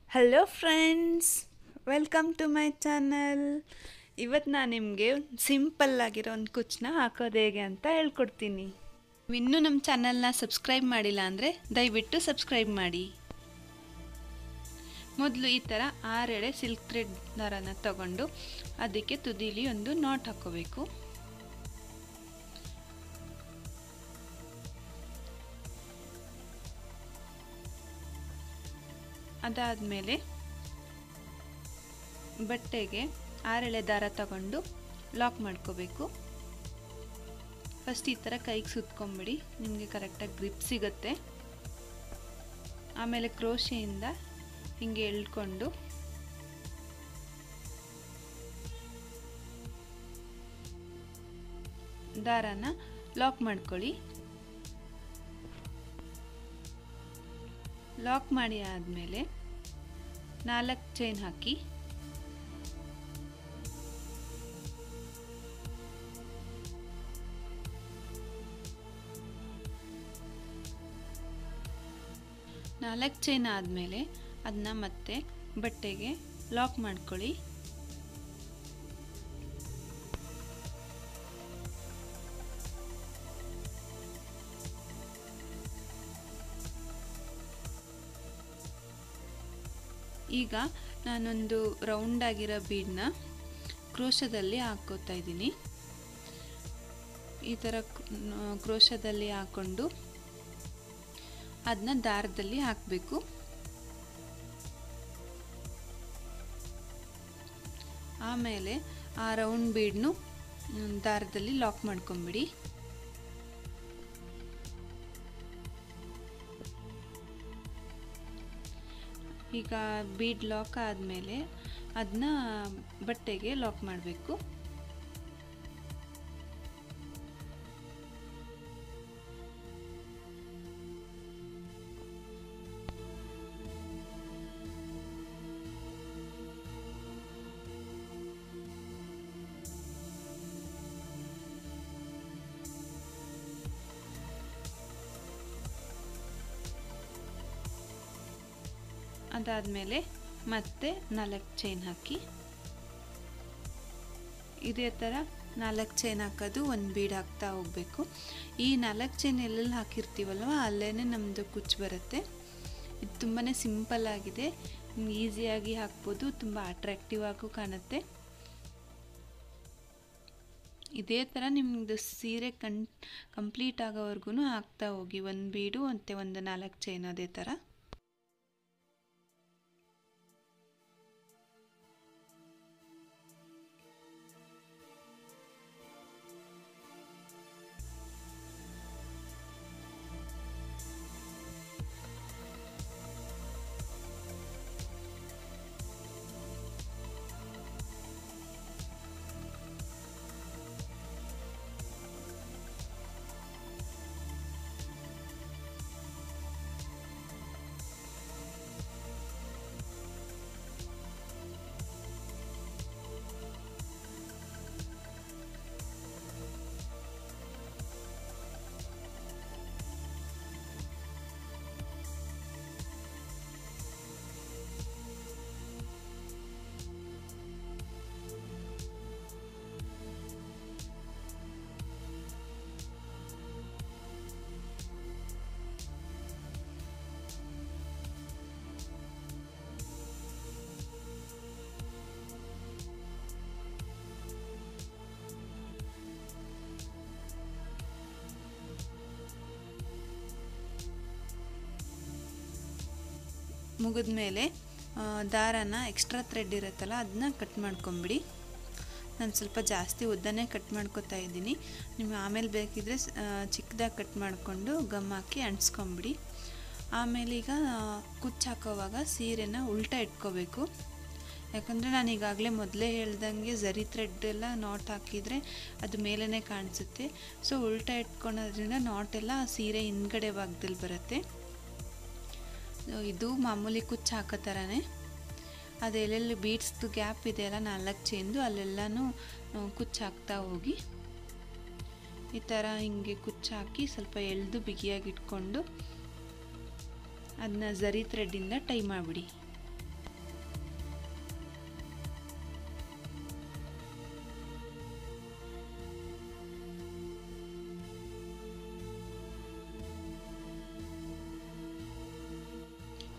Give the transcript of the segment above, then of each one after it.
hello friends welcome to my channel ಇವತ್ತು ನಾನು ನಿಮಗೆ ಸಿಂಪಲ್ ಆಗಿರೋ ಒಂದು ಕುಚ್ಚನ್ನ ಹಾಕೋದು ಹೇಗೆ ಅಂತ ಹೇಳ್ಕೊಡ್ತೀನಿ ನೀವು ಇನ್ನೂ ನಮ್ಮ ಚಾನಲ್ನ ಸಬ್ಸ್ಕ್ರೈಬ್ ಮಾಡಿಲ್ಲ ಅಂದರೆ ದಯವಿಟ್ಟು ಸಬ್ಸ್ಕ್ರೈಬ್ ಮಾಡಿ ಮೊದಲು ಈ ಥರ ಆರೆಳೆ ಸಿಲ್ಕ್ ಥ್ರೆಡ್ ದಾರನ ತಗೊಂಡು ಅದಕ್ಕೆ ತುದಿಲಿ ಒಂದು ನಾಟ್ ಹಾಕೋಬೇಕು ಅದಾದಮೇಲೆ ಬಟ್ಟೆಗೆ ಆರೆಳೆ ದಾರ ತಗೊಂಡು ಲಾಕ್ ಮಾಡ್ಕೋಬೇಕು ಫಸ್ಟ್ ಈ ಥರ ಕೈಗೆ ಸುತ್ಕೊಂಬಿಡಿ ನಿಮಗೆ ಕರೆಕ್ಟಾಗಿ ಗ್ರಿಪ್ ಸಿಗುತ್ತೆ ಆಮೇಲೆ ಕ್ರೋಶೆಯಿಂದ ಹಿಂಗೆ ಎಳ್ಕೊಂಡು ದಾರಾನ ಲಾಕ್ ಮಾಡ್ಕೊಳ್ಳಿ ಲಾಕ್ ಮಾಡಿ ಆದಮೇಲೆ ನಾಲ್ಕು ಚೈನ್ ಹಾಕಿ ನಾಲ್ಕು ಚೈನ್ ಆದಮೇಲೆ ಅದನ್ನ ಮತ್ತೆ ಬಟ್ಟೆಗೆ ಲಾಕ್ ಮಾಡ್ಕೊಳ್ಳಿ ಈಗ ನಾನೊಂದು ರೌಂಡ್ ಆಗಿರೋ ಬೀಡನ್ನ ಕ್ರೋಶದಲ್ಲಿ ಹಾಕೋತಾ ಇದ್ದೀನಿ ಈ ಥರ ಕ್ರೋಶದಲ್ಲಿ ಹಾಕ್ಕೊಂಡು ಅದನ್ನ ದಾರದಲ್ಲಿ ಹಾಕಬೇಕು ಆಮೇಲೆ ಆ ರೌಂಡ್ ಬೀಡ್ನು ದಾರದಲ್ಲಿ ಲಾಕ್ ಮಾಡ್ಕೊಂಬಿಡಿ ಈಗ ಬೀಡ್ ಲಾಕ್ ಆದಮೇಲೆ ಅದನ್ನ ಬಟ್ಟೆಗೆ ಲಾಕ್ ಮಾಡಬೇಕು ಅದಾದಮೇಲೆ ಮತ್ತೆ ನಾಲ್ಕು ಚೈನ್ ಹಾಕಿ ಇದೇ ಥರ ನಾಲ್ಕು ಚೈನ್ ಹಾಕೋದು ಒಂದು ಬೀಡ್ ಹಾಕ್ತಾ ಹೋಗಬೇಕು ಈ ನಾಲ್ಕು ಚೈನ್ ಎಲ್ಲೆಲ್ಲಿ ಹಾಕಿರ್ತೀವಲ್ವ ಅಲ್ಲೇ ನಮ್ಮದು ಕುಚ್ಚು ಬರುತ್ತೆ ಇದು ತುಂಬಾ ಸಿಂಪಲ್ ಆಗಿದೆ ಈಸಿಯಾಗಿ ಹಾಕ್ಬೋದು ತುಂಬ ಅಟ್ರಾಕ್ಟಿವ್ ಆಗು ಕಾಣುತ್ತೆ ಇದೇ ಥರ ನಿಮ್ಮದು ಸೀರೆ ಕನ್ ಕಂಪ್ಲೀಟ್ ಆಗೋವರೆಗೂ ಹಾಕ್ತಾ ಹೋಗಿ ಒಂದು ಬೀಡು ಮತ್ತು ಒಂದು ನಾಲ್ಕು ಚೈನ್ ಅದೇ ಥರ ಮುಗಿದ ಮೇಲೆ ದಾರಾನ ಎಕ್ಸ್ಟ್ರಾ ಥ್ರೆಡ್ ಇರುತ್ತಲ್ಲ ಅದನ್ನ ಕಟ್ ಮಾಡ್ಕೊಂಬಿಡಿ ನಾನು ಸ್ವಲ್ಪ ಜಾಸ್ತಿ ಉದ್ದನೇ ಕಟ್ ಮಾಡ್ಕೊತಾ ಇದ್ದೀನಿ ನಿಮ್ಗೆ ಆಮೇಲೆ ಬೇಕಿದ್ರೆ ಚಿಕ್ಕದಾಗಿ ಕಟ್ ಮಾಡಿಕೊಂಡು ಗಮ್ ಹಾಕಿ ಅಂಟಿಸ್ಕೊಂಬಿಡಿ ಆಮೇಲೆ ಈಗ ಕುಚ್ಚು ಹಾಕೋವಾಗ ಸೀರೆನ ಉಲ್ಟಾ ಇಟ್ಕೋಬೇಕು ಯಾಕಂದರೆ ನಾನು ಈಗಾಗಲೇ ಮೊದಲೇ ಹೇಳ್ದಂಗೆ ಝರಿ ಥ್ರೆಡ್ ಎಲ್ಲ ನಾಟ್ ಹಾಕಿದರೆ ಅದು ಮೇಲೇ ಕಾಣಿಸುತ್ತೆ ಸೊ ಉಲ್ಟಾ ಇಟ್ಕೊಳೋದ್ರಿಂದ ನಾಟೆಲ್ಲ ಸೀರೆ ಹಿಂದ್ಗಡೆ ಭಾಗದಲ್ಲಿ ಬರುತ್ತೆ ಇದು ಮಾಮೂಲಿ ಕುಚ್ಚು ಹಾಕೋ ಥರನೇ ಅದೆಲ್ಲೆಲ್ಲಿ ಬೀಡ್ಸ್ದು ಗ್ಯಾಪ್ ಇದೆಯಲ್ಲ ನಾಲ್ಕು ಚೇಂದು ಅಲ್ಲೆಲ್ಲನೂ ಕುಚ್ಚು ಹಾಕ್ತಾ ಹೋಗಿ ಈ ಥರ ಹಿಂಗೆ ಕುಚ್ಚು ಹಾಕಿ ಸ್ವಲ್ಪ ಎಳೆದು ಬಿಗಿಯಾಗಿ ಇಟ್ಕೊಂಡು ಅದನ್ನ ಝರಿ ಥ್ರೆಡ್ಡಿಂದ ಟೈ ಮಾಡಿಬಿಡಿ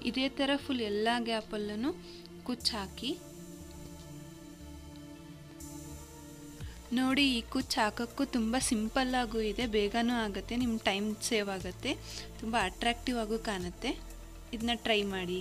ಇದೇ ಥರ ಫುಲ್ ಎಲ್ಲ ಗ್ಯಾಪಲ್ಲೂ ಕುಚ್ಚು ಹಾಕಿ ನೋಡಿ ಈ ಕುಚ್ಚು ಹಾಕೋಕ್ಕೂ ತುಂಬ ಸಿಂಪಲ್ಲಾಗೂ ಇದೆ ಬೇಗನೂ ಆಗುತ್ತೆ ನಿಮ್ಮ ಟೈಮ್ ಸೇವ್ ಆಗುತ್ತೆ ತುಂಬ ಅಟ್ರಾಕ್ಟಿವ್ ಆಗೂ ಕಾಣುತ್ತೆ ಇದನ್ನ ಟ್ರೈ ಮಾಡಿ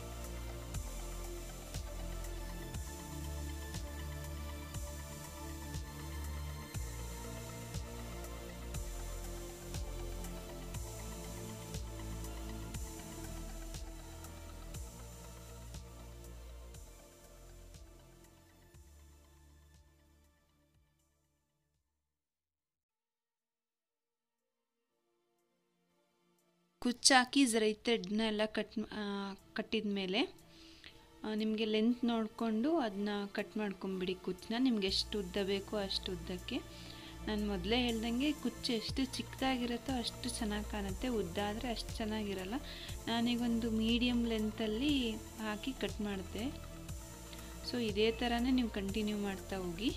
ಕುಚ್ಚಾಕಿ ಜರೈ ಥ್ರೆಡ್ನ ಎಲ್ಲ ಕಟ್ ಕಟ್ಟಿದ ಮೇಲೆ ನಿಮಗೆ ಲೆಂತ್ ನೋಡಿಕೊಂಡು ಅದನ್ನ ಕಟ್ ಮಾಡ್ಕೊಂಬಿಡಿ ಕುಚ್ಚನ್ನ ನಿಮ್ಗೆ ಎಷ್ಟು ಉದ್ದ ಬೇಕೋ ಅಷ್ಟು ಉದ್ದಕ್ಕೆ ನಾನು ಮೊದಲೇ ಹೇಳ್ದಂಗೆ ಕುಚ್ಚು ಎಷ್ಟು ಚಿಕ್ಕದಾಗಿರುತ್ತೋ ಅಷ್ಟು ಚೆನ್ನಾಗಿ ಕಾಣುತ್ತೆ ಉದ್ದ ಆದರೆ ಅಷ್ಟು ಚೆನ್ನಾಗಿರಲ್ಲ ನಾನೀಗೊಂದು ಮೀಡಿಯಮ್ ಲೆಂತಲ್ಲಿ ಹಾಕಿ ಕಟ್ ಮಾಡಿದೆ ಸೊ ಇದೇ ಥರನೇ ನೀವು ಕಂಟಿನ್ಯೂ ಮಾಡ್ತಾ ಹೋಗಿ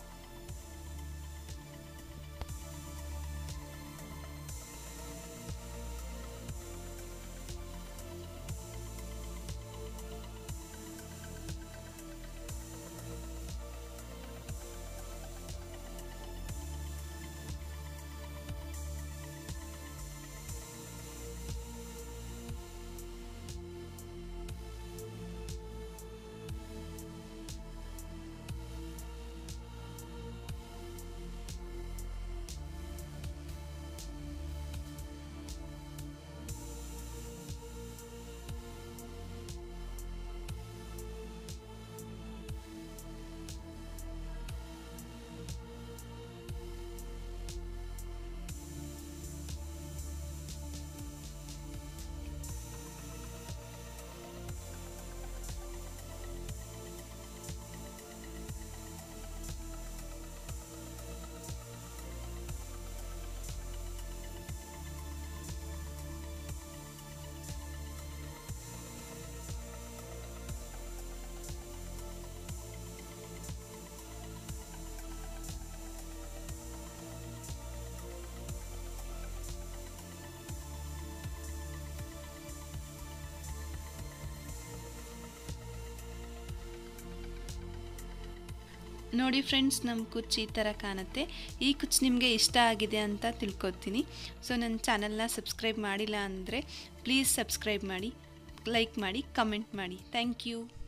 ನೋಡಿ ಫ್ರೆಂಡ್ಸ್ ನಮ್ಮ ಕುಚ್ಚು ಈ ಥರ ಕಾಣುತ್ತೆ ಈ ಕುಚ್ಚು ನಿಮಗೆ ಇಷ್ಟ ಆಗಿದೆ ಅಂತ ತಿಳ್ಕೊತೀನಿ ಸೊ ನನ್ನ ಚಾನಲ್ನ ಸಬ್ಸ್ಕ್ರೈಬ್ ಮಾಡಿಲ್ಲ ಅಂದರೆ ಪ್ಲೀಸ್ ಸಬ್ಸ್ಕ್ರೈಬ್ ಮಾಡಿ ಲೈಕ್ ಮಾಡಿ ಕಮೆಂಟ್ ಮಾಡಿ ಥ್ಯಾಂಕ್ ಯು